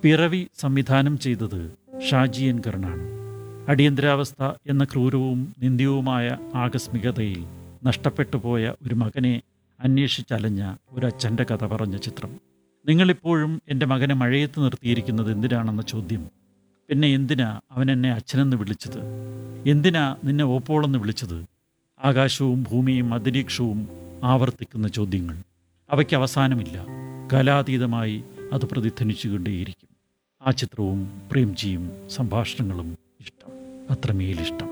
പിറവി സംവിധാനം ചെയ്തത് ഷാജി എൻ കർണാണ് അടിയന്തരാവസ്ഥ എന്ന ക്രൂരവും നിന്ദ്യവുമായ ആകസ്മികതയിൽ നഷ്ടപ്പെട്ടു പോയ ഒരു മകനെ അന്വേഷിച്ചലഞ്ഞ ഒരു അച്ഛൻ്റെ കഥ പറഞ്ഞ ചിത്രം നിങ്ങളിപ്പോഴും എൻ്റെ മകനെ മഴയത്ത് നിർത്തിയിരിക്കുന്നത് എന്തിനാണെന്ന ചോദ്യം പിന്നെ എന്തിനാ അവൻ എന്നെ അച്ഛനെന്ന് വിളിച്ചത് എന്തിനാ നിന്നെ ഓപ്പോളെന്ന് വിളിച്ചത് ആകാശവും ഭൂമിയും അന്തരീക്ഷവും ആവർത്തിക്കുന്ന ചോദ്യങ്ങൾ അവയ്ക്ക് അവസാനമില്ല കാലാതീതമായി അത് പ്രതിധ്വനിച്ചുകൊണ്ടേയിരിക്കും ആ ചിത്രവും പ്രേംജിയും സംഭാഷണങ്ങളും ഇഷ്ടം അത്രമേലിഷ്ടം